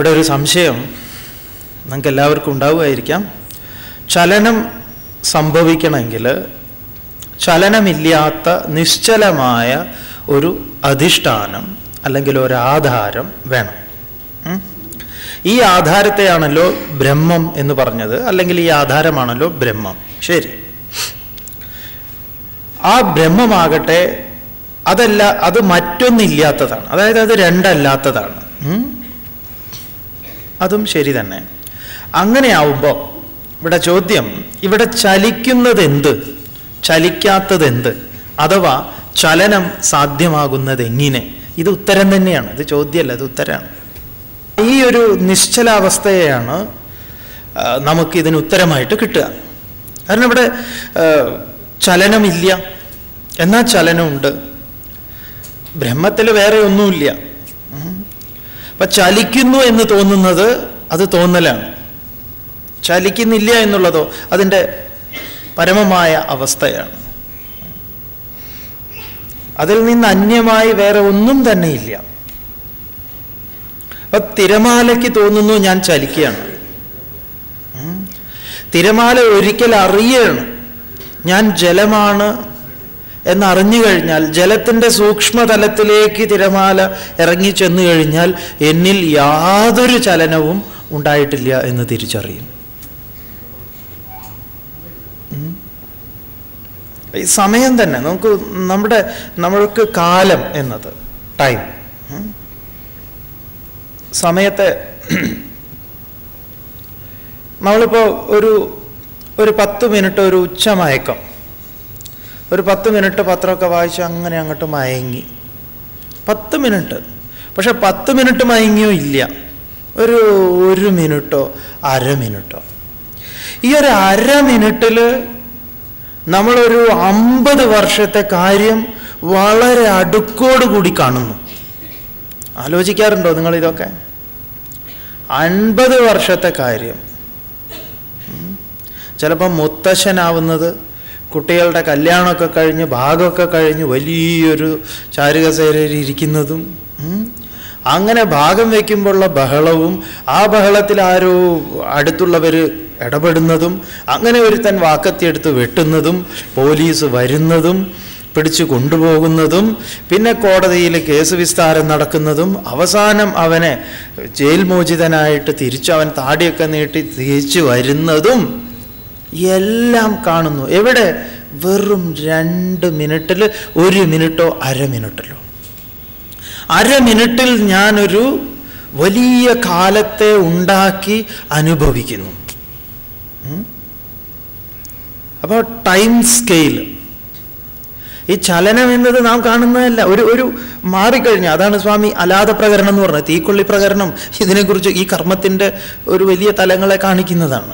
ഇവിടെ ഒരു സംശയം നമുക്ക് എല്ലാവർക്കും ഉണ്ടാവുമായിരിക്കാം ചലനം സംഭവിക്കണമെങ്കിൽ ചലനമില്ലാത്ത നിശ്ചലമായ ഒരു അധിഷ്ഠാനം അല്ലെങ്കിൽ ഒരു ആധാരം വേണം ഉം? ഈ ആധാരത്തെയാണല്ലോ ബ്രഹ്മം എന്ന് പറഞ്ഞത് അല്ലെങ്കിൽ ഈ ആധാരമാണല്ലോ ബ്രഹ്മം ശരി ആ ബ്രഹ്മമാകട്ടെ അതല്ല അത് മറ്റൊന്നില്ലാത്തതാണ് അതായത് അത് രണ്ടല്ലാത്തതാണ് ഉം? അതും ശരി തന്നെ അങ്ങനെയാവുമ്പോൾ ഇവിടെ ചോദ്യം ഇവിടെ ചലിക്കുന്നത് എന്ത് ചലിക്കാത്തത് എന്ത് അഥവാ ചലനം സാധ്യമാകുന്നത് എങ്ങനെ ഇത് ഉത്തരം തന്നെയാണ് ഇത് ചോദ്യമല്ല ഇത് ഉത്തരമാണ് ഈ ഒരു നിശ്ചലാവസ്ഥയെയാണ് ആ, നമുക്ക് ഇതിന് ഉത്തരമായിട്ട് കിട്ടുക കാരണം ഇവിടെ ആ, ചലനമില്ല എന്നാൽ ചലനമുണ്ട് ബ്രഹ്മത്തിൽ വേറെ ഒന്നുമില്ല ഉം. അപ്പൊ ചലിക്കുന്നു എന്ന് തോന്നുന്നത് അത് തോന്നലാണ് ചലിക്കുന്നില്ല എന്നുള്ളതോ അതിൻ്റെ പരമമായ അവസ്ഥയാണ് അതിൽ നിന്ന് അന്യമായി വേറെ ഒന്നും തന്നെ ഇല്ല അപ്പൊ തിരമാലയ്ക്ക് തോന്നുന്നു ഞാൻ ചലിക്കുകയാണ് ഉം. തിരമാല ഒരിക്കൽ അറിയണം ഞാൻ ജലമാണ് എന്നറിഞ്ഞു കഴിഞ്ഞാൽ ജലത്തിൻ്റെ സൂക്ഷ്മതലത്തിലേക്ക് തിരമാല ഇറങ്ങി ചെന്നു കഴിഞ്ഞാൽ എന്നിൽ യാതൊരു ചലനവും ഉണ്ടായിട്ടില്ല എന്ന് തിരിച്ചറിയും ഉം. ഈ സമയം തന്നെ നമുക്ക് നമ്മുടെ നമ്മൾക്ക് കാലം എന്നത് ടൈം ഉം. സമയത്തെ നമ്മളിപ്പോൾ ഒരു ഒരു പത്ത് മിനിറ്റ് ഒരു ഉച്ചമയക്കം ഒരു പത്ത് മിനിറ്റ് പത്രമൊക്കെ വായിച്ച് അങ്ങനെ അങ്ങോട്ട് മയങ്ങി പത്ത് മിനിറ്റ് പക്ഷെ പത്ത് മിനിറ്റ് മയങ്ങിയോ ഇല്ല ഒരു ഒരു മിനിറ്റോ അര മിനിറ്റോ ഈ ഒരു അര മിനിറ്റിൽ നമ്മളൊരു അമ്പത് വർഷത്തെ കാര്യം വളരെ അടുക്കോട് കൂടി കാണുന്നു ആലോചിക്കാറുണ്ടോ നിങ്ങൾ ഇതൊക്കെ അൻപത് വർഷത്തെ കാര്യം ചിലപ്പം മുത്തശ്ശനാവുന്നത് കുട്ടികളുടെ കല്യാണമൊക്കെ കഴിഞ്ഞ് ഭാഗമൊക്കെ കഴിഞ്ഞ് വലിയൊരു ചാരുകസേരയിൽ ഇരിക്കുന്നതും ഉം. അങ്ങനെ ഭാഗം വയ്ക്കുമ്പോഴുള്ള ബഹളവും ആ ബഹളത്തിൽ ആരോ അടുത്തുള്ളവർ ഇടപെടുന്നതും അങ്ങനെ ഒരുത്തൻ വാക്കത്തിയെടുത്ത് വെട്ടുന്നതും പോലീസ് വരുന്നതും പിടിച്ചു കൊണ്ടുപോകുന്നതും പിന്നെ കോടതിയിൽ കേസ് വിസ്താരം നടക്കുന്നതും അവസാനം അവനെ ജയിൽ മോചിതനായിട്ട് തിരിച്ചു അവൻ താടിയൊക്കെ നീട്ടി തിരിച്ചു വരുന്നതും എല്ലാം കാണുന്നു എവിടെ വെറും രണ്ട് മിനിറ്റിൽ ഒരു മിനിറ്റോ അര മിനിറ്റിലോ അര മിനിറ്റിൽ ഞാനൊരു വലിയ കാലത്തെ ഉണ്ടാക്കി അനുഭവിക്കുന്നു അപ്പോൾ ടൈം സ്കെയിൽ ഈ ചലനം എന്നത് നാം കാണുന്നതല്ല ഒരു ഒരു മാറിക്കഴിഞ്ഞ അതാണ് സ്വാമി അലാത പ്രകരണം എന്ന് പറഞ്ഞത് തീക്കൊള്ളി പ്രകരണം ഇതിനെക്കുറിച്ച് ഈ കർമ്മത്തിൻ്റെ ഒരു വലിയ തലങ്ങളെ കാണിക്കുന്നതാണ്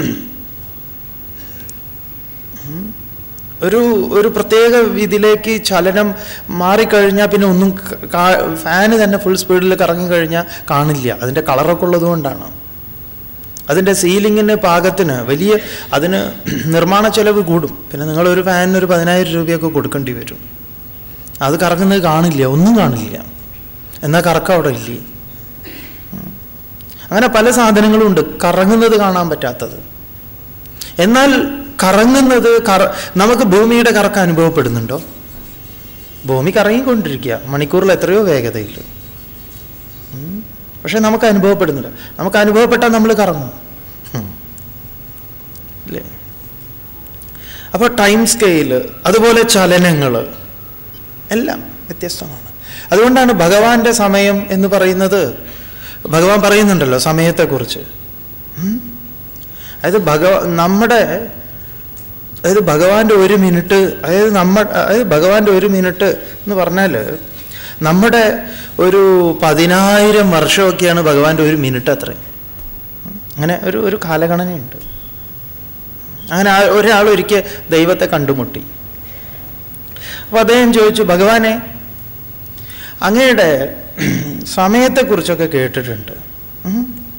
ഒരു ഒരു പ്രത്യേക ഇതിലേക്ക് ചലനം മാറിക്കഴിഞ്ഞാൽ പിന്നെ ഒന്നും ഫാന് തന്നെ ഫുൾ സ്പീഡിൽ കറങ്ങി കഴിഞ്ഞാൽ കാണില്ല അതിൻ്റെ കളറൊക്കെ ഉള്ളത് കൊണ്ടാണ് അതിൻ്റെ സീലിങ്ങിന് പാകത്തിന് വലിയ അതിന് നിർമ്മാണ ചെലവ് കൂടും പിന്നെ നിങ്ങളൊരു ഫാനിന് ഒരു പതിനായിരം രൂപയൊക്കെ കൊടുക്കേണ്ടി വരും അത് കറങ്ങുന്നത് കാണില്ല ഒന്നും കാണില്ല എന്നാൽ കറക്കം അവിടെ ഇല്ലേ ഉം. അങ്ങനെ പല സാധനങ്ങളും ഉണ്ട് കറങ്ങുന്നത് കാണാൻ പറ്റാത്തത് എന്നാൽ കറങ്ങുന്നത് കറ നമുക്ക് ഭൂമിയുടെ കറക്കം അനുഭവപ്പെടുന്നുണ്ടോ ഭൂമി കറങ്ങിക്കൊണ്ടിരിക്കുക മണിക്കൂറിൽ എത്രയോ വേഗതയിൽ ഉം. പക്ഷെ നമുക്ക് അനുഭവപ്പെടുന്നില്ല നമുക്ക് അനുഭവപ്പെട്ടാൽ നമ്മൾ കറങ്ങും ഉം. അല്ലേ അപ്പോൾ ടൈം സ്കെയില് അതുപോലെ ചലനങ്ങൾ എല്ലാം വ്യത്യസ്തമാണ് അതുകൊണ്ടാണ് ഭഗവാന്റെ സമയം എന്ന് പറയുന്നത് ഭഗവാൻ പറയുന്നുണ്ടല്ലോ സമയത്തെക്കുറിച്ച് ഉം. അതായത് ഭഗവ നമ്മുടെ അതായത് ഭഗവാന്റെ ഒരു മിനിറ്റ് അതായത് നമ്മ അതായത് ഭഗവാന്റെ ഒരു മിനിറ്റ് എന്ന് പറഞ്ഞാൽ നമ്മുടെ ഒരു പതിനായിരം വർഷമൊക്കെയാണ് ഭഗവാന്റെ ഒരു മിനിറ്റ് അത്രയും അങ്ങനെ ഒരു ഒരു കാലഗണനയുണ്ട് അങ്ങനെ ആ- ഒരാൾ ഒരിക്കൽ ദൈവത്തെ കണ്ടുമുട്ടി അപ്പോൾ അദ്ദേഹം ചോദിച്ചു ഭഗവാനെ അങ്ങയുടെ സമയത്തെക്കുറിച്ചൊക്കെ കേട്ടിട്ടുണ്ട് ഉം.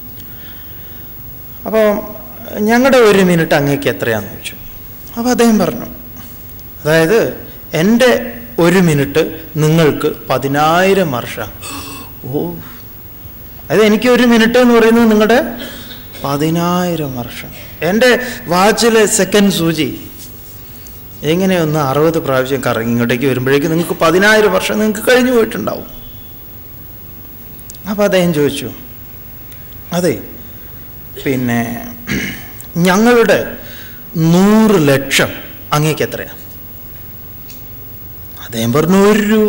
അപ്പോൾ ഞങ്ങളുടെ ഒരു മിനിറ്റ് അങ്ങേക്ക് എത്രയാണെന്ന് ചോദിച്ചു അപ്പോൾ അദ്ദേഹം പറഞ്ഞു അതായത് എൻ്റെ ഒരു മിനിറ്റ് നിങ്ങൾക്ക് പതിനായിരം വർഷം ഓ അത് എനിക്ക് ഒരു മിനിറ്റ് എന്ന് പറയുന്നത് നിങ്ങളുടെ പതിനായിരം വർഷം എൻ്റെ വാച്ചിലെ സെക്കൻഡ് സൂചി എങ്ങനെ ഒന്ന് അറുപത് പ്രാവശ്യം കറങ്ങി ഇങ്ങോട്ടേക്ക് വരുമ്പോഴേക്കും നിങ്ങൾക്ക് പതിനായിരം വർഷം നിങ്ങൾക്ക് കഴിഞ്ഞു പോയിട്ടുണ്ടാവും അപ്പം അദ്ദേഹം ചോദിച്ചു അതെ പിന്നെ ഞങ്ങളുടെ നൂറ് ലക്ഷം അങ്ങേക്ക് എത്രയാ അദ്ദേഹം പറഞ്ഞു ഒരു രൂപ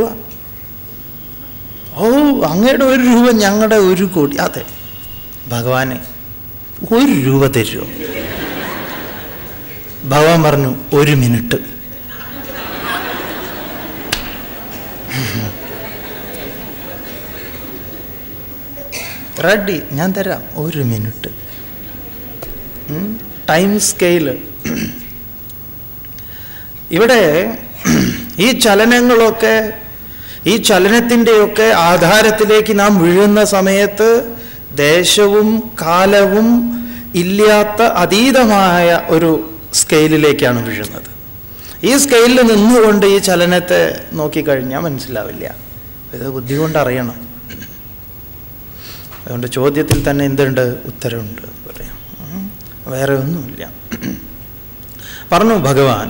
ഓ അങ്ങയുടെ ഒരു രൂപ ഞങ്ങളുടെ ഒരു കോടി അതെ ഭഗവാനെ ഒരു രൂപ തരുമോ ഭഗവാൻ പറഞ്ഞു ഒരു മിനിറ്റ് റെഡി ഞാൻ തരാം ഒരു മിനിറ്റ് ടൈം സ്കെയില് ഇവിടെ ഈ ചലനങ്ങളൊക്കെ ഈ ചലനത്തിൻ്റെയൊക്കെ ആധാരത്തിലേക്ക് നാം വീഴുന്ന സമയത്ത് ദേശവും കാലവും ഇല്ലാത്ത അതീതമായ ഒരു സ്കെയിലിലേക്കാണ് വീഴുന്നത് ഈ സ്കെയിലിൽ നിന്നുകൊണ്ട് ഈ ചലനത്തെ നോക്കിക്കഴിഞ്ഞാൽ മനസ്സിലാവില്ല ഇത് ബുദ്ധി കൊണ്ട് അറിയണം അതുകൊണ്ട് ചോദ്യത്തിൽ തന്നെ എന്തുണ്ട് ഉത്തരവുണ്ട് എന്ന് പറയാം ഉം. വേറെ ഒന്നുമില്ല പറഞ്ഞു ഭഗവാൻ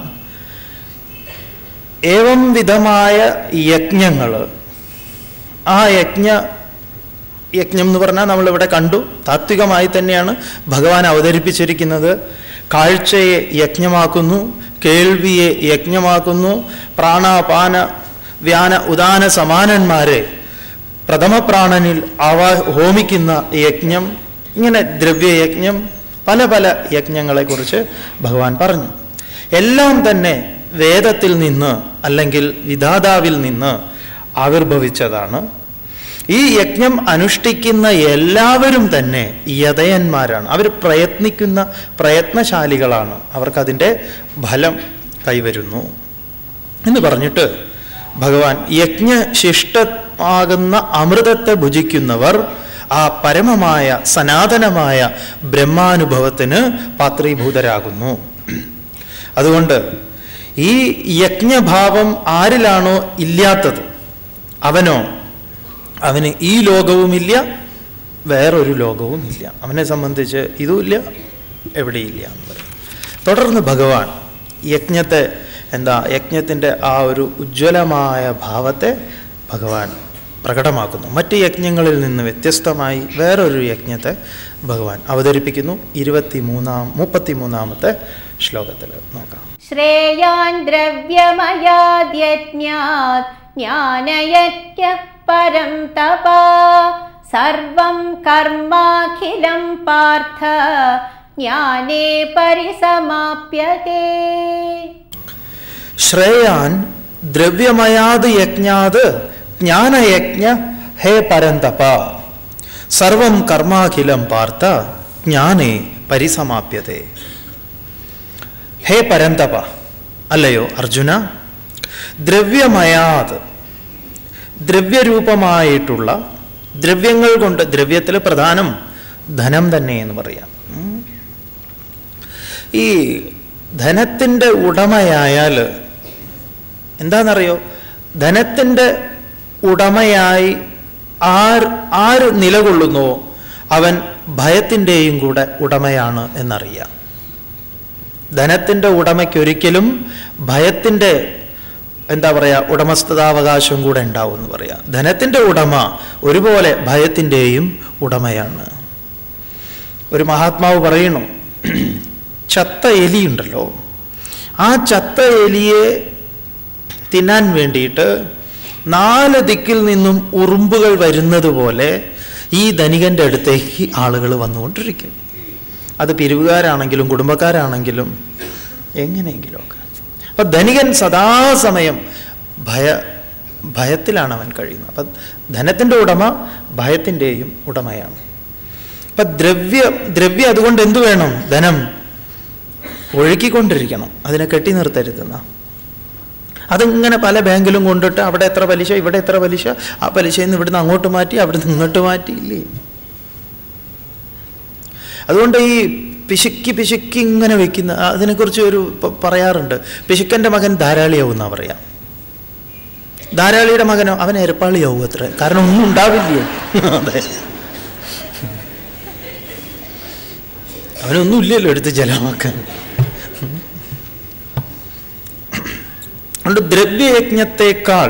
ഏവം വിധമായ യജ്ഞങ്ങൾ ആ യജ്ഞ യജ്ഞം എന്ന് പറഞ്ഞാൽ നമ്മളിവിടെ കണ്ടു താത്വികമായി തന്നെയാണ് ഭഗവാൻ അവതരിപ്പിച്ചിരിക്കുന്നത് കാഴ്ചയെ യജ്ഞമാക്കുന്നു കേൾവിയെ യജ്ഞമാക്കുന്നു പ്രാണാപാന വ്യാന ഉദാന സമാനന്മാരെ പ്രഥമപ്രാണനിൽ അവ ഹോമിക്കുന്ന യജ്ഞം ഇങ്ങനെ ദ്രവ്യയജ്ഞം പല പല യജ്ഞങ്ങളെക്കുറിച്ച് ഭഗവാൻ പറഞ്ഞു എല്ലാം തന്നെ വേദത്തിൽ നിന്ന് അല്ലെങ്കിൽ വിധാതാവിൽ നിന്ന് ആവിർഭവിച്ചതാണ് ഈ യജ്ഞം അനുഷ്ഠിക്കുന്ന എല്ലാവരും തന്നെ യതയന്മാരാണ് അവർ പ്രയത്നിക്കുന്ന പ്രയത്നശാലികളാണ് അവർക്കതിൻ്റെ ഫലം കൈവരുന്നു എന്ന് പറഞ്ഞിട്ട് ഭഗവാൻ യജ്ഞശിഷ്ടമാകുന്ന അമൃതത്തെ ഭുജിക്കുന്നവർ ആ പരമമായ സനാതനമായ ബ്രഹ്മാനുഭവത്തിന് പാത്രീഭൂതരാകുന്നു അതുകൊണ്ട് ഈ യജ്ഞഭാവം ആരിലാണോ ഇല്ലാത്തത് അവനോ അവന് ഈ ലോകവുമില്ല വേറൊരു ലോകവുമില്ല അവനെ സംബന്ധിച്ച് ഇതുമില്ല എവിടെയില്ല എന്ന് പറയും തുടർന്ന് ഭഗവാൻ യജ്ഞത്തെ എന്താ യജ്ഞത്തിൻ്റെ ആ ഒരു ഉജ്ജ്വലമായ ഭാവത്തെ ഭഗവാൻ പ്രകടമാക്കുന്നു മറ്റ് യജ്ഞങ്ങളിൽ നിന്ന് വ്യത്യസ്തമായി വേറൊരു യജ്ഞത്തെ ഭഗവാൻ അവതരിപ്പിക്കുന്നു ഇരുപത്തി മൂന്നാം മുപ്പത്തി മൂന്നാമത്തെ ശ്ലോകത്തിൽ നോക്കാം ശ്രേയാൻ ദ്രവ്യമയാദ്യജ്ഞാത് ജ്ഞാനയജ്ഞ പരം തപാ സർവം കർമാഖിലം പാർത്ഥ ജ്ഞാനേ പരിസമാപ്യത്തെ ശ്രേയാൻ ദ്രവ്യമയാത് യജ്ഞാത് ജ്ഞാനയജ്ഞ ഹേ പരന്തപ സർവം കർമാഖിലം പാർത്ത ജ്ഞാനേ പരിസമാപ്യത്തെ ഹേ പരന്തപ അല്ലയോ അർജുന ദ്രവ്യമയാത് ദ്രവ്യരൂപമായിട്ടുള്ള ദ്രവ്യങ്ങൾ കൊണ്ട് ദ്രവ്യത്തിൽ പ്രധാനം ധനം തന്നെ എന്ന് പറയാം ഉം. ഈ ധനത്തിൻ്റെ ഉടമയായാൽ എന്താണെന്നറിയോ ധനത്തിൻ്റെ ഉടമയായി ആർ ആര് നിലകൊള്ളുന്നുവോ അവൻ ഭയത്തിൻ്റെയും കൂടെ ഉടമയാണ് എന്നറിയാം ധനത്തിൻ്റെ ഉടമയ്ക്കൊരിക്കലും ഭയത്തിൻ്റെ എന്താ പറയുക ഉടമസ്ഥതാവകാശം കൂടെ ഉണ്ടാവും എന്ന് പറയാം ധനത്തിൻ്റെ ഉടമ ഒരുപോലെ ഭയത്തിൻ്റെയും ഉടമയാണ് ഒരു മഹാത്മാവ് പറയണു ചത്ത എലിയുണ്ടല്ലോ ആ ചത്ത എലിയെ തിന്നാൻ വേണ്ടിയിട്ട് നാല് ദിക്കിൽ നിന്നും ഉറുമ്പുകൾ വരുന്നത് പോലെ ഈ ധനികൻ്റെ അടുത്തേക്ക് ആളുകൾ വന്നുകൊണ്ടിരിക്കും അത് പിരിവുകാരാണെങ്കിലും കുടുംബക്കാരാണെങ്കിലും എങ്ങനെയെങ്കിലുമൊക്കെ അപ്പൊ ധനികൻ സദാസമയം ഭയ ഭയത്തിലാണ് അവൻ കഴിയുന്നത് അപ്പം ധനത്തിൻ്റെ ഉടമ ഭയത്തിൻ്റെയും ഉടമയാണ് അപ്പൊ ദ്രവ്യ ദ്രവ്യ അതുകൊണ്ട് എന്തു വേണം ധനം ഒഴുക്കിക്കൊണ്ടിരിക്കണം അതിനെ കെട്ടി നിർത്തരുതെന്ന അതിങ്ങനെ പല ബാങ്കിലും കൊണ്ടിട്ട് അവിടെ എത്ര പലിശ ഇവിടെ എത്ര പലിശ ആ പലിശയിൽ നിന്ന് ഇവിടുന്ന് അങ്ങോട്ട് മാറ്റി അവിടുന്ന് ഇങ്ങോട്ട് മാറ്റി ഇല്ലേ അതുകൊണ്ട് ഈ പിശുക്കി പിശുക്കി ഇങ്ങനെ വെക്കുന്ന അതിനെക്കുറിച്ച് ഒരു പ- പറയാറുണ്ട് പിശുക്കൻ്റെ മകൻ ധാരാളിയാവും എന്നാ പറയാം ധാരാളിയുടെ മകനോ അവൻ എരപ്പാളിയാവും അത്ര കാരണം ഒന്നും ഉണ്ടാവില്ലേ അതെ അവനൊന്നും ഇല്ലല്ലോ എടുത്ത് ജലമാക്കാൻ അതുകൊണ്ട് ദ്രവ്യയജ്ഞത്തെക്കാൾ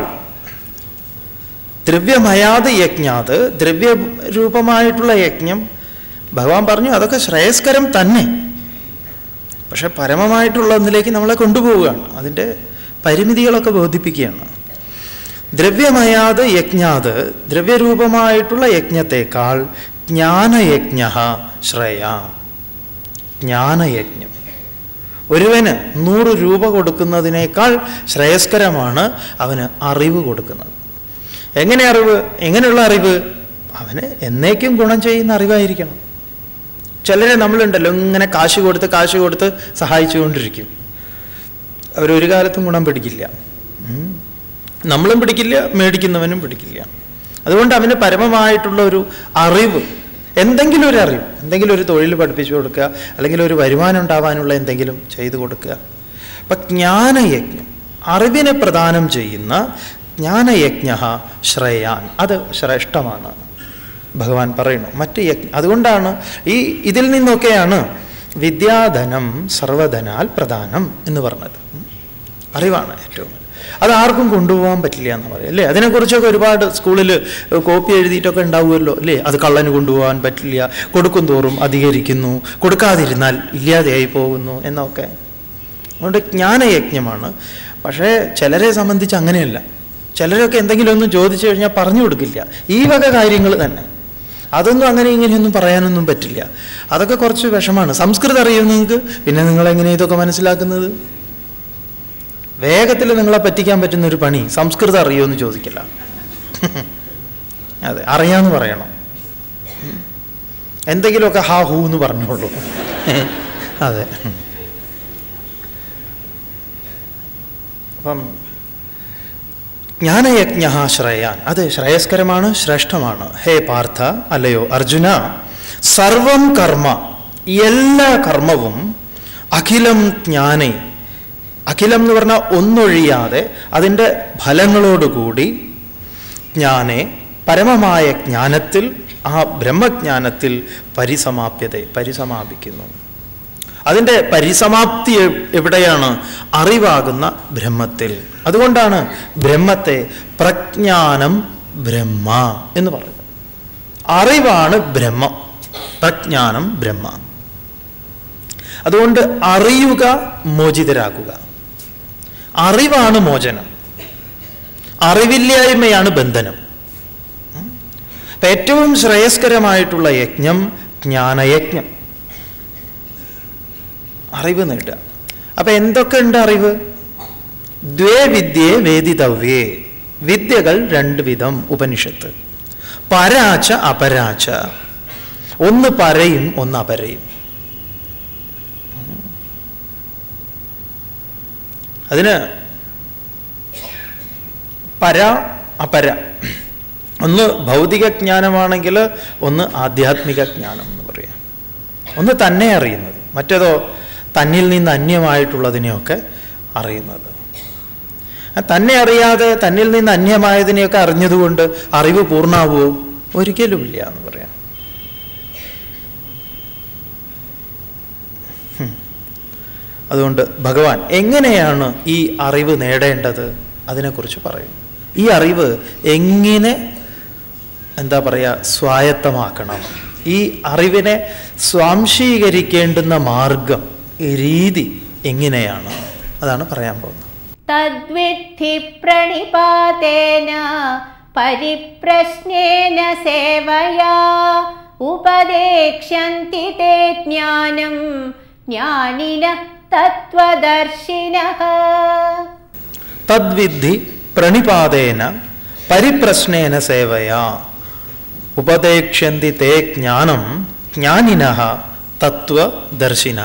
ദ്രവ്യമയാത് യജ്ഞാത് ദ്രവ്യരൂപമായിട്ടുള്ള യജ്ഞം ഭഗവാൻ പറഞ്ഞു അതൊക്കെ ശ്രേയസ്കരം തന്നെ പക്ഷെ പരമമായിട്ടുള്ള ഒന്നിലേക്ക് നമ്മളെ കൊണ്ടുപോവുകയാണ് അതിൻ്റെ പരിമിതികളൊക്കെ ബോധിപ്പിക്കുകയാണ് ദ്രവ്യമയാത് യജ്ഞാത് ദ്രവ്യരൂപമായിട്ടുള്ള യജ്ഞത്തെക്കാൾ ജ്ഞാനയജ്ഞ ശ്രേയ ജ്ഞാനയജ്ഞം ഒരുവന് നൂറ് രൂപ കൊടുക്കുന്നതിനേക്കാൾ ശ്രേയസ്കരമാണ് അവന് അറിവ് കൊടുക്കുന്നത് എങ്ങനെ അറിവ് എങ്ങനെയുള്ള അറിവ് അവന് എന്നേക്കും ഗുണം ചെയ്യുന്ന അറിവായിരിക്കണം ചിലരെ നമ്മളുണ്ടല്ലോ ഇങ്ങനെ കാശ് കൊടുത്ത് കാശ് കൊടുത്ത് സഹായിച്ചുകൊണ്ടിരിക്കും അവരൊരു കാലത്തും ഗുണം പിടിക്കില്ല ഉം. നമ്മളും പിടിക്കില്ല മേടിക്കുന്നവനും പിടിക്കില്ല അതുകൊണ്ട് അവന് പരമമായിട്ടുള്ള ഒരു അറിവ് എന്തെങ്കിലും ഒരു അറിവ് എന്തെങ്കിലും ഒരു തൊഴിൽ പഠിപ്പിച്ചു കൊടുക്കുക അല്ലെങ്കിൽ ഒരു വരുമാനം ഉണ്ടാവാനുള്ള എന്തെങ്കിലും ചെയ്തു കൊടുക്കുക അപ്പം ജ്ഞാനയജ്ഞം അറിവിനെ പ്രദാനം ചെയ്യുന്ന ജ്ഞാനയജ്ഞ ശ്രേയാൻ അത് ശ്രേഷ്ഠമാണ് ഭഗവാൻ പറയുന്നു മറ്റ് യജ്ഞ അതുകൊണ്ടാണ് ഈ ഇതിൽ നിന്നൊക്കെയാണ് വിദ്യാധനം സർവധനാൽ പ്രധാനം എന്ന് പറഞ്ഞത് ഉം. അറിവാണ് ഏറ്റവും വലുത്. അത് ആർക്കും കൊണ്ടുപോകാൻ പറ്റില്ല എന്ന് പറയും അല്ലേ അതിനെക്കുറിച്ചൊക്കെ ഒരുപാട് സ്കൂളിൽ കോപ്പി എഴുതിയിട്ടൊക്കെ ഉണ്ടാവുമല്ലോ അല്ലേ അത് കള്ളന് കൊണ്ടുപോകാൻ പറ്റില്ല കൊടുക്കും തോറും അധികരിക്കുന്നു കൊടുക്കാതിരുന്നാൽ ഇല്ലാതെയായി പോകുന്നു എന്നൊക്കെ അതുകൊണ്ട് ജ്ഞാനയജ്ഞമാണ് പക്ഷേ ചിലരെ സംബന്ധിച്ച് അങ്ങനെയല്ല ചിലരൊക്കെ എന്തെങ്കിലും ഒന്നും ചോദിച്ചു കഴിഞ്ഞാൽ പറഞ്ഞു കൊടുക്കില്ല ഈ വക കാര്യങ്ങൾ തന്നെ അതൊന്നും അങ്ങനെ ഇങ്ങനെയൊന്നും പറയാനൊന്നും പറ്റില്ല അതൊക്കെ കുറച്ച് വിഷമാണ് സംസ്കൃതം അറിയും നിങ്ങൾക്ക് പിന്നെ നിങ്ങൾ എങ്ങനെ ഇതൊക്കെ മനസ്സിലാക്കുന്നത് വേഗത്തിൽ നിങ്ങളെ പറ്റിക്കാൻ പറ്റുന്ന ഒരു പണി സംസ്കൃതം അറിയുമോ എന്ന് ചോദിക്കില്ല അതെ അറിയാമെന്ന് പറയണം ഉം. എന്തെങ്കിലുമൊക്കെ ഹാ ഹൂ എന്ന് പറഞ്ഞോളൂ അതെ അപ്പം ജ്ഞാനയജ്ഞ ശ്രേയാൻ അത് ശ്രേയസ്കരമാണ് ശ്രേഷ്ഠമാണ് ഹേ പാർത്ഥ അല്ലയോ അർജുന സർവം കർമ്മ എല്ലാ കർമ്മവും അഖിലം ജ്ഞാനേ അഖിലം എന്ന് പറഞ്ഞാൽ ഒന്നൊഴിയാതെ അതിൻ്റെ ഫലങ്ങളോടുകൂടി ജ്ഞാനെ പരമമായ ജ്ഞാനത്തിൽ ആ ബ്രഹ്മജ്ഞാനത്തിൽ പരിസമാപ്യത പരിസമാപിക്കുന്നു അതിൻ്റെ പരിസമാപ്തി എ- എവിടെയാണ് അറിവാകുന്ന ബ്രഹ്മത്തിൽ അതുകൊണ്ടാണ് ബ്രഹ്മത്തെ പ്രജ്ഞാനം ബ്രഹ്മ എന്ന് പറയുന്നത് അറിവാണ് ബ്രഹ്മം പ്രജ്ഞാനം ബ്രഹ്മ അതുകൊണ്ട് അറിയുക മോചിതരാകുക അറിവാണ് മോചനം അറിവില്ലായ്മയാണ് ബന്ധനം ഉം. അപ്പൊ ഏറ്റവും ശ്രേയസ്കരമായിട്ടുള്ള യജ്ഞം ജ്ഞാനയജ്ഞം അറിവ് നേടുക അപ്പൊ എന്തൊക്കെ ഉണ്ട് അറിവ് ദ്വേ വിദ്യേ വേദിതവ്യേ വിദ്യകൾ രണ്ട് വിധം ഉപനിഷത്ത് പരാച്ച അപരാച്ച ഒന്ന് പരയും ഒന്ന് അപരയും അതിന് പര അപര ഒന്ന് ഭൗതിക ജ്ഞാനമാണെങ്കിൽ ഒന്ന് ആധ്യാത്മിക ജ്ഞാനം എന്ന് പറയാം ഒന്ന് തന്നെ അറിയുന്നത് മറ്റേതോ തന്നിൽ നിന്ന് അന്യമായിട്ടുള്ളതിനെയൊക്കെ അറിയുന്നത് ആ തന്നെ അറിയാതെ തന്നിൽ നിന്ന് അന്യമായതിനെയൊക്കെ അറിഞ്ഞതുകൊണ്ട് അറിവ് പൂർണ്ണാവുമോ ഒരിക്കലുമില്ല എന്ന് പറയാം ഹും. അതുകൊണ്ട് ഭഗവാൻ എങ്ങനെയാണ് ഈ അറിവ് നേടേണ്ടത് അതിനെക്കുറിച്ച് പറയും ഈ അറിവ് എങ്ങനെ എന്താ പറയുക സ്വായത്തമാക്കണം ഈ അറിവിനെ സ്വാംശീകരിക്കേണ്ടുന്ന മാർഗം രീതി എങ്ങനെയാണ് അതാണ് പറയാൻ പോകുന്നത് തദ്വിദ്ധി പ്രണിപാതേന പരിപ്രശ്നേന സേവയാ ഉപദേക്ഷ്യന്തി തേ ജ്ഞാനം ജ്ഞാനിന തത്വദർശിനഃ തദ്വിദ്ധി പ്രണിപാതേന പരിപ്രശ്നേന സേവയാ ഉപദേക്ഷ്യന്തി തേ ജ്ഞാനം ജ്ഞാനിന തത്വദർശിന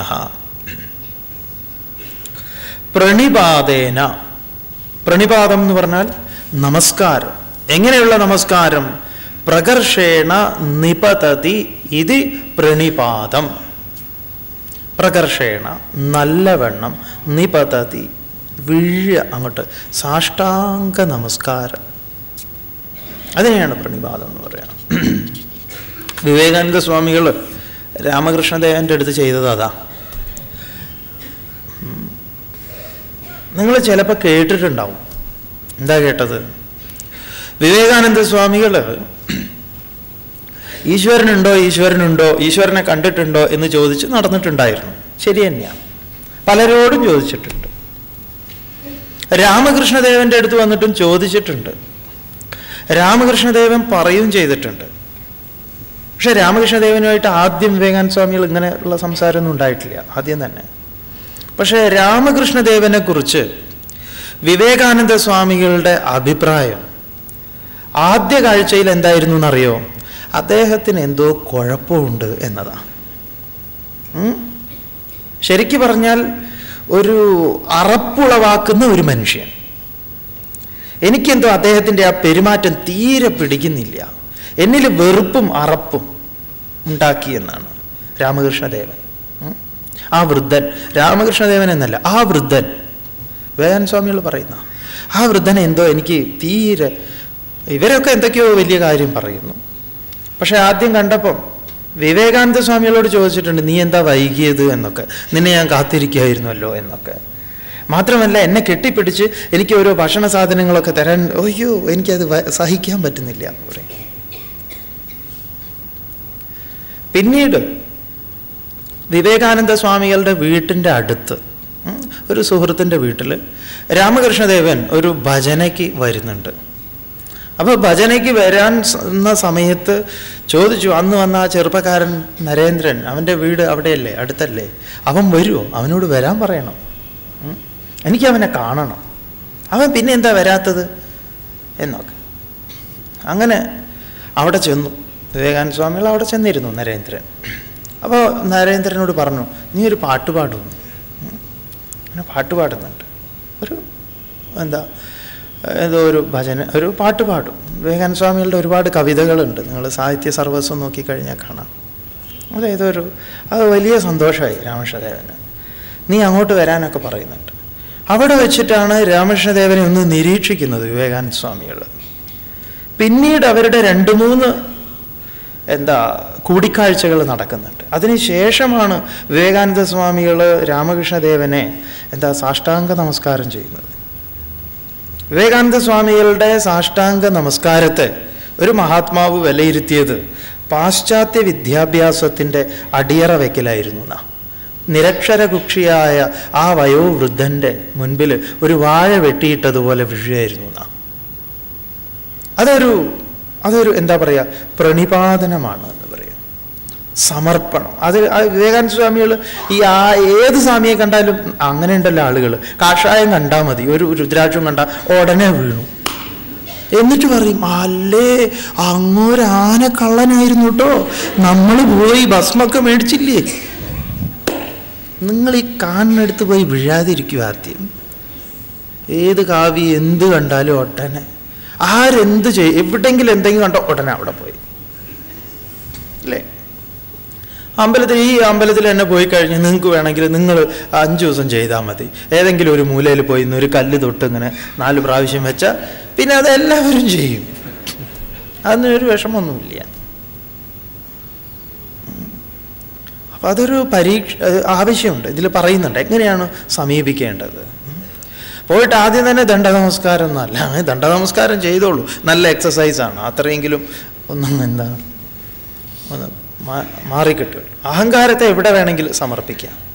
പ്രണിപാതേന പ്രണിപാതം എന്ന് പറഞ്ഞാൽ നമസ്കാരം എങ്ങനെയുള്ള നമസ്കാരം പ്രകർഷേണ നിപതതി ഇത് പ്രണിപാതം പ്രകർഷേണ നല്ലവണ്ണം നിപതതി വീഴ അങ്ങോട്ട് സാഷ്ടാംഗ നമസ്കാരം അതിനെയാണ് പ്രണിപാതം എന്ന് പറയാം വിവേകാനന്ദ സ്വാമികൾ രാമകൃഷ്ണദേവൻ്റെ അടുത്ത് ചെയ്തത് അതാ നിങ്ങൾ ചിലപ്പോൾ കേട്ടിട്ടുണ്ടാവും എന്താ കേട്ടത് വിവേകാനന്ദ സ്വാമികൾ ഈശ്വരനുണ്ടോ ഈശ്വരനുണ്ടോ ഈശ്വരനെ കണ്ടിട്ടുണ്ടോ എന്ന് ചോദിച്ച് നടന്നിട്ടുണ്ടായിരുന്നു ശരി തന്നെയാണ് പലരോടും ചോദിച്ചിട്ടുണ്ട് രാമകൃഷ്ണദേവന്റെ അടുത്ത് വന്നിട്ടും ചോദിച്ചിട്ടുണ്ട് രാമകൃഷ്ണദേവൻ പറയുകയും ചെയ്തിട്ടുണ്ട് പക്ഷെ രാമകൃഷ്ണദേവനുമായിട്ട് ആദ്യം വിവേകാനന്ദ സ്വാമികൾ ഇങ്ങനെയുള്ള സംസാരമൊന്നും ഉണ്ടായിട്ടില്ല ആദ്യം തന്നെ പക്ഷേ രാമകൃഷ്ണദേവനെ കുറിച്ച് വിവേകാനന്ദ സ്വാമികളുടെ അഭിപ്രായം ആദ്യ കാഴ്ചയിൽ എന്തായിരുന്നു എന്നറിയോ അദ്ദേഹത്തിന് എന്തോ കുഴപ്പമുണ്ട് എന്നതാണ് ഉം? ശരിക്കു പറഞ്ഞാൽ ഒരു അറപ്പുളവാക്കുന്ന ഒരു മനുഷ്യൻ എനിക്കെന്തോ അദ്ദേഹത്തിൻ്റെ ആ പെരുമാറ്റം തീരെ പിടിക്കുന്നില്ല എന്നിൽ വെറുപ്പും അറപ്പും ഉണ്ടാക്കിയെന്നാണ് രാമകൃഷ്ണദേവൻ ഉം. ആ വൃദ്ധൻ രാമകൃഷ്ണദേവൻ എന്നല്ല ആ വൃദ്ധൻ വേദൻ സ്വാമികൾ പറയുന്ന ആ വൃദ്ധനെ എന്തോ എനിക്ക് തീരെ ഇവരൊക്കെ എന്തൊക്കെയോ വലിയ കാര്യം പറയുന്നു പക്ഷെ ആദ്യം കണ്ടപ്പം വിവേകാനന്ദ സ്വാമികളോട് ചോദിച്ചിട്ടുണ്ട് നീ എന്താ വൈകിയത് എന്നൊക്കെ നിന്നെ ഞാൻ കാത്തിരിക്കുകയായിരുന്നല്ലോ എന്നൊക്കെ മാത്രമല്ല എന്നെ കെട്ടിപ്പിടിച്ച് എനിക്ക് ഓരോ ഭക്ഷണ സാധനങ്ങളൊക്കെ തരാൻ അയ്യോ എനിക്കത് വ- സഹിക്കാൻ പറ്റുന്നില്ല എന്ന് പറയും പിന്നീട് വിവേകാനന്ദ സ്വാമികളുടെ വീട്ടിൻ്റെ അടുത്ത് ഉം, ഒരു സുഹൃത്തിൻ്റെ വീട്ടിൽ രാമകൃഷ്ണദേവൻ ഒരു ഭജനയ്ക്ക് വരുന്നുണ്ട് അപ്പോൾ ഭജനയ്ക്ക് വരാൻ എന്ന സമയത്ത് ചോദിച്ചു അന്ന് വന്ന ആ ചെറുപ്പക്കാരൻ നരേന്ദ്രൻ അവൻ്റെ വീട് അവിടെയല്ലേ അടുത്തല്ലേ അവൻ വരുമോ അവനോട് വരാൻ പറയണം ഉം. എനിക്ക് അവനെ കാണണം അവൻ പിന്നെ എന്താ വരാത്തത് എന്നൊക്കെ അങ്ങനെ അവിടെ ചെന്നു വിവേകാനന്ദ സ്വാമികൾ അവിടെ ചെന്നിരുന്നു നരേന്ദ്രൻ അപ്പോൾ നരേന്ദ്രനോട് പറഞ്ഞു നീ ഒരു പാട്ട് പാടുന്നു ഉം. അങ്ങനെ പാട്ട് പാടുന്നുണ്ട് ഒരു എന്താ ഏതോ ഒരു ഭജന ഒരു പാട്ട് പാടും വിവേകാനന്ദ സ്വാമികളുടെ ഒരുപാട് കവിതകളുണ്ട് നിങ്ങൾ സാഹിത്യ സർവസ്വം നോക്കിക്കഴിഞ്ഞാൽ കാണാം അത് ഏതോ ഒരു അത് വലിയ സന്തോഷമായി രാമകൃഷ്ണദേവന് നീ അങ്ങോട്ട് വരാനൊക്കെ പറയുന്നുണ്ട് അവിടെ വെച്ചിട്ടാണ് രാമകൃഷ്ണദേവനെ ഒന്ന് നിരീക്ഷിക്കുന്നത് വിവേകാനന്ദ സ്വാമികൾ പിന്നീട് അവരുടെ രണ്ട് മൂന്ന് എന്താ കൂടിക്കാഴ്ചകൾ നടക്കുന്നുണ്ട് അതിനുശേഷമാണ് വിവേകാനന്ദ സ്വാമികൾ രാമകൃഷ്ണദേവനെ എന്താ സാഷ്ടാംഗ നമസ്കാരം ചെയ്യുന്നത് വിവേകാനന്ദ സ്വാമികളുടെ സാഷ്ടാംഗ നമസ്കാരത്തെ ഒരു മഹാത്മാവ് വിലയിരുത്തിയത് പാശ്ചാത്യ വിദ്യാഭ്യാസത്തിൻ്റെ അടിയറ വയ്ക്കലായിരുന്നു എന്നാ നിരക്ഷര കുക്ഷിയായ ആ വയോവൃദ്ധൻ്റെ മുൻപിൽ ഒരു വാഴ വെട്ടിയിട്ടതുപോലെ വീഴുകയായിരുന്നു എന്നാ അതൊരു അതൊരു എന്താ പറയുക പ്രണിപാതനമാണ് എന്ന് പറയാം സമർപ്പണം അത് ആ വിവേകാനന്ദ സ്വാമികൾ ഈ ആ ഏത് സ്വാമിയെ കണ്ടാലും അങ്ങനെ ഉണ്ടല്ലോ ആളുകൾ കാഷായം കണ്ടാൽ മതി ഒരു രുദ്രാക്ഷം കണ്ടാൽ ഉടനെ വീണു എന്നിട്ട് പറയും അല്ലേ അങ്ങൊരു ആന കള്ളനായിരുന്നു കേട്ടോ നമ്മൾ പോയി ഭസ്മൊക്കെ മേടിച്ചില്ലേ നിങ്ങൾ ഈ കാണിനടുത്ത് പോയി വീഴാതിരിക്കുക ആദ്യം ഏത് കാവി എന്ത് കണ്ടാലും ഒട്ടനെ ആരെന്ത് ചെയ്യും എവിടെങ്കിലും എന്തെങ്കിലും കണ്ടോ ഉടനെ അവിടെ പോയി അല്ലേ അമ്പലത്തിൽ ഈ അമ്പലത്തിൽ തന്നെ പോയി കഴിഞ്ഞ് നിങ്ങൾക്ക് വേണമെങ്കിൽ നിങ്ങൾ അഞ്ച് ദിവസം ചെയ്താൽ മതി ഏതെങ്കിലും ഒരു മൂലയിൽ പോയി ഇന്ന് ഒരു കല്ല് തൊട്ട് ഇങ്ങനെ നാല് പ്രാവശ്യം വെച്ചാൽ പിന്നെ അത് എല്ലാവരും ചെയ്യും അതിനൊരു വിഷമമൊന്നുമില്ല അപ്പം അതൊരു പരീക്ഷ ഏഹ് ആവശ്യമുണ്ട് ഇതിൽ പറയുന്നുണ്ട് എങ്ങനെയാണ് സമീപിക്കേണ്ടത് പോയിട്ട് ആദ്യം തന്നെ ദണ്ഡ നമസ്കാരം എന്നല്ല ഏ, ദണ്ഡ നമസ്കാരം ചെയ്തോളൂ നല്ല എക്സസൈസാണ് അത്രയെങ്കിലും ഒന്നും എന്താ ഒന്ന് മാ- മാറിക്കിട്ടുമല്ലോ അഹങ്കാരത്തെ എവിടെ വേണമെങ്കിലും സമർപ്പിക്കാം